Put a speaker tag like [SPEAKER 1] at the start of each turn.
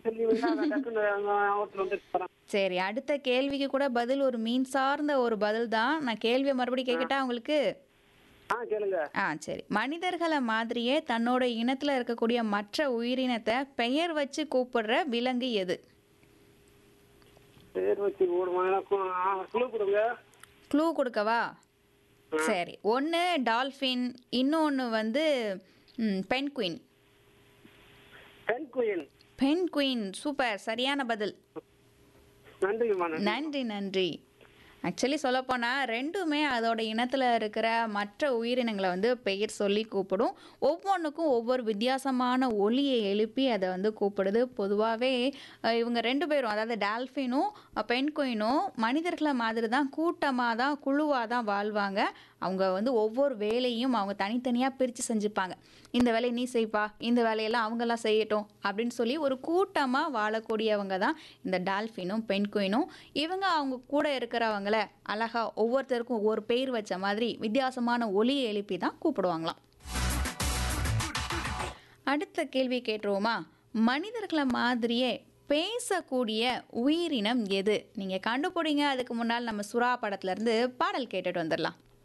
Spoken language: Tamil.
[SPEAKER 1] சொல்லுவீங்களா நான் டக்குன்னு ஞாபகத்துல வந்து போறேன்
[SPEAKER 2] சரி அடுத்த கேள்விக்கு கூட பதில் ஒரு மீன் சார்ந்த ஒரு பதில் தான் நான் கேள்வியை மறுபடியும் கேட்கட்டா உங்களுக்கு
[SPEAKER 1] ஆ கேளுங்க
[SPEAKER 2] ஆ சரி மனிதர்களை மாதிரியே தன்னோட இனத்துல இருக்கக்கூடிய மற்ற உயிரினத்தை பெயர் வச்சு கூப்பிடுற விலங்கு எது
[SPEAKER 1] பேர் வச்சு ஓடுமா எனக்கும் குழு கொடுங்க
[SPEAKER 2] க்ளூ கொடுக்கவா சரி ஒன்று டால்ஃபின் இன்னொன்று வந்து penguin
[SPEAKER 1] penguin
[SPEAKER 2] penguin super சரியான பதில்
[SPEAKER 1] நன்றிங்கம்மா நன்றி
[SPEAKER 2] நன்றி நன்றி ஆக்சுவலி சொல்லப்போனால் ரெண்டுமே அதோட இனத்தில் இருக்கிற மற்ற உயிரினங்களை வந்து பெயர் சொல்லி கூப்பிடும் ஒவ்வொன்றுக்கும் ஒவ்வொரு வித்தியாசமான ஒலியை எழுப்பி அதை வந்து கூப்பிடுது பொதுவாகவே இவங்க ரெண்டு பேரும் அதாவது டால்ஃபினும் பெண்குயினும் மனிதர்களை மாதிரி தான் கூட்டமாக தான் குழுவாக தான் வாழ்வாங்க அவங்க வந்து ஒவ்வொரு வேலையும் அவங்க தனித்தனியாக பிரித்து செஞ்சுப்பாங்க இந்த வேலையை நீ செய்ப்பா இந்த வேலையெல்லாம் அவங்கெல்லாம் செய்யட்டும் அப்படின்னு சொல்லி ஒரு கூட்டமாக வாழக்கூடியவங்க தான் இந்த டால்ஃபினும் பெண்குயினும் இவங்க அவங்க கூட இருக்கிறவங்கள அழகா ஒவ்வொருத்தருக்கும் ஒவ்வொரு பேர் வச்ச மாதிரி வித்தியாசமான ஒலியை எழுப்பி தான் கூப்பிடுவாங்களாம் அடுத்த கேள்வி கேட்டுருவோமா மனிதர்களை மாதிரியே பேசக்கூடிய உயிரினம் எது நீங்கள் கண்டுபிடிங்க அதுக்கு முன்னால் நம்ம சுறா படத்துலேருந்து பாடல் கேட்டுட்டு வந்துடலாம்